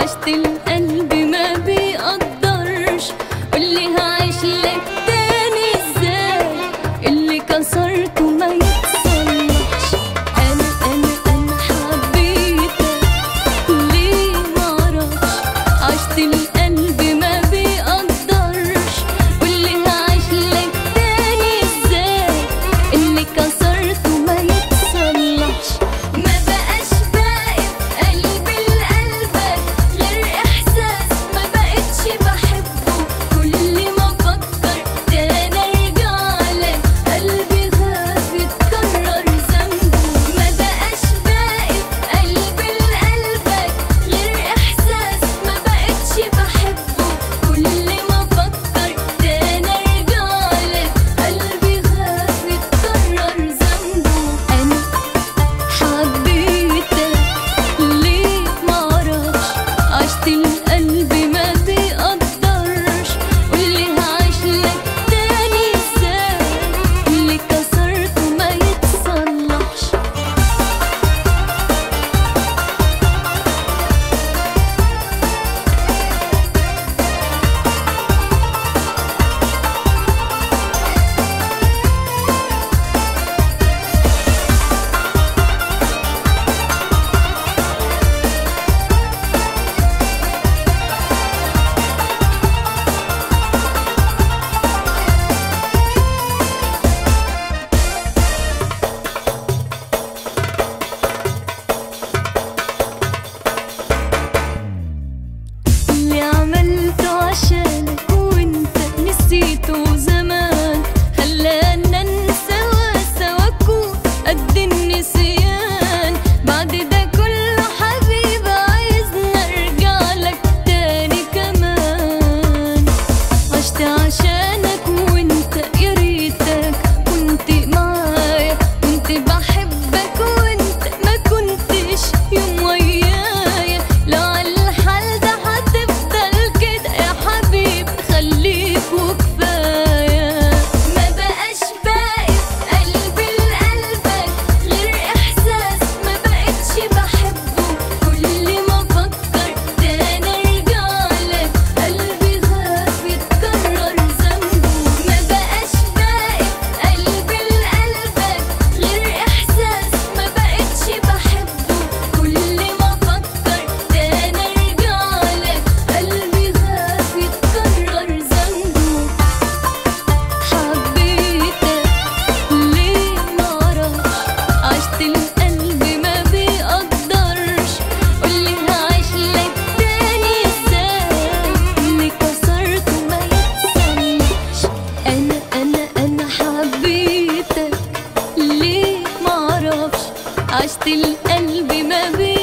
عشت القلب ما بيقدرش واللي هعيش لك تاني ازاي اللي كسرته ما يتصلحش انا انا انا حبيتك ليه معرفش عشت القلب ما بيقدرش واللي هعيش لك تاني ازاي اللي كسرته ما يتصلحش ما بقاش باقي في قلبي لقلبك غير احساس ما بقتش بحبه كل ما افكر تاني ارجع لك قلبي خاف يتكرر ذنبه ما بقاش باقي في قلبي لقلبك غير احساس ما بقتش بحبه كل ما افكر تاني ارجع لك قلبي خاف يتكرر ذنبه انا حبيتك ليه معرفش عشت القلب ما بيقدرش واللي هعيش لك تاني ازاي اللي كسرته ما يتصلحش اللي عملته عشانك وانت نسيته زمان خلانا ننسى وسوا اكون قد النسيان بعد ده كله حبيبي عايزنا ارجع لك تاني كمان عشت عشانك وانت يا ريتك كنت معايا كنت بحبك وانت ما كنتش يوم ويايا لو على الحال ده هتفضل كده يا حبيبي خليك وكفايه ما بقاش باقي في قلبي لقلبك غير احساس ما بقتش بحبه كل ما افكر تاني ارجع لك قلبي خاف يتكرر ذنبه ما بقاش باقي في قلبي لقلبك غير احساس ما بقتش بحبه كل ما افكر تاني ارجع لك قلبي خاف يتكرر ذنبه حبيتك ليه معرفش عشت القلب ما بيقدرش واللي هعيش لك تاني ازاي اللي كسرته ما يتصلحش انا انا انا حبيتك ليه معرفش عشت القلب ما بيقدرش